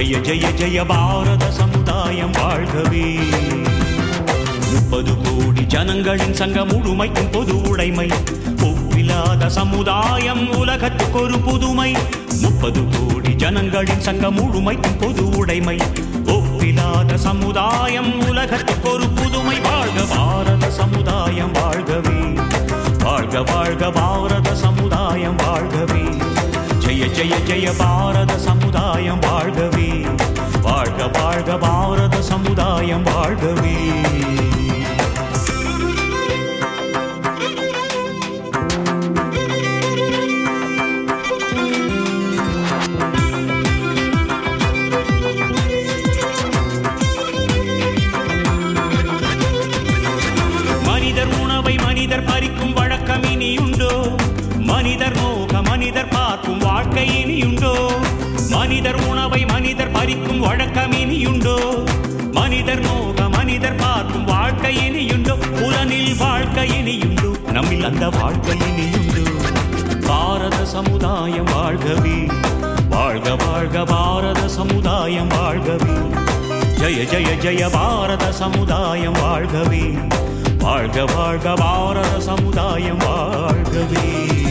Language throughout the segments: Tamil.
ஜெய ஜெய ஜெய பாரத சமுதாயம் வாழ்கவே முப்பது கோடி ஜனங்களின் சங்கம் முழுமைக்கும் பொது உடைமை ஒப்பில்லாத சமுதாயம் உலகத்துக்கு ஒரு புதுமை முப்பது கோடி ஜனங்களின் சங்கம் முழுமைக்கும் பொது உடைமை ஒப்பில்லாத சமுதாயம் உலகத்துக்கு ஒரு புதுமை வாழ்க பாரத சமுதாயம் வாழ்கவே வாழ்க வாழ்க பாரத சமுதாயம் வாழ்கவே ஜெய ஜெய ஜெய பாரத சமுதாயம் வாழ்கவே வாழ்க வாழ்க பாரத சமுதாயம் வாழ்கவே மனிதர் உணவை மனிதர் பறிக்கும் வழக்கம் இனியுண்டோ மனிதர் நோக மனிதர் பார்க்கும் வாழ்க்கை இனியுண்டோ மனிதர் உணவை மனிதர் பறிக்கும் வழக்கம் இனியுண்டோ மனிதர் நோக மனிதர் பார்க்கும் வாழ்க்கை இனியுண்டோ புலனில் வாழ்க்கை இனியுண்டோ நம்மில் அந்த வாழ்க்கை இனியுண்டோ பாரத சமுதாயம் வாழ்கவே வாழ்க வாழ்க பாரத சமுதாயம் வாழ்கவே ஜெய ஜெய ஜெய பாரத சமுதாயம் வாழ்கவே வாழ்க வாழ்க பாரத சமுதாயம் வாழ்கவே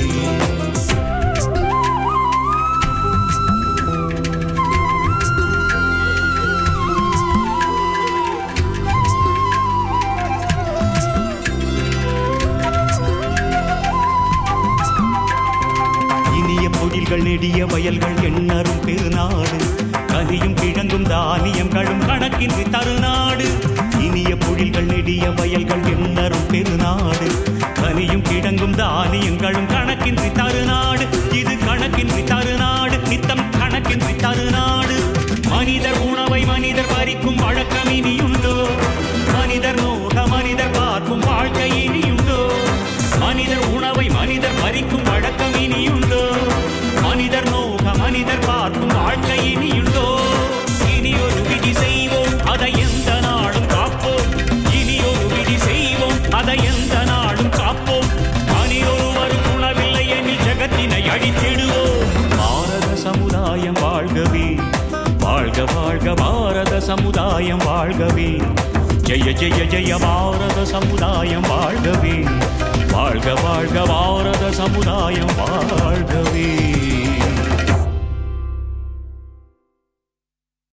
இனிய பொழில்கள் நெடிய வயல்கள் எண்ணரும் பெருநாடு கனியும் கிழங்கும் தானியங்களும் கணக்கின்றி தருநாடு இனிய பொழில்கள் நெடிய வயல்கள் எண்ணரும் பெருநாடு கனியும் கிழங்கும் தானியங்களும் கணக்கின்றி தருநாடு இது கணக்கின்றி தருநாடு நித்தம் கணக்கின்றி தருநாடு மனிதர் உணவை மனிதர் பறிக்கும் வழக்கம் இனியுண்டோ மனிதர் நோக மனிதர் பார்க்கும் வாழ்க்கை இனியுண்டோ மனிதர் உணவை மனிதர் பறிக்கும் வழக்கம் இனியுண்டோ மனிதர் நோக மனிதர் பார்க்கும் வாழ்க்கை இனியுண்டோ இனி ஒரு விதி செய்வோம் அதை எந்த நாடும் காப்போம் இனி ஒரு விதி செய்வோம் அதை எந்த நாடும் காப்போம் மணி ஒருவரும் உணவில்லை எனில் ஜகத்தினை அழித்திடுவோம் பாரத சமுதாயம் வாழ்கவே வாழ்க வாழ்க பாரத சமுதாயம் வாழ்கவே ஜெய ஜெய ஜெய பாரத சமுதாயம் வாழ்கவே வாழ்க வாழ்க பாரத சமுதாயம் வாழ்கவே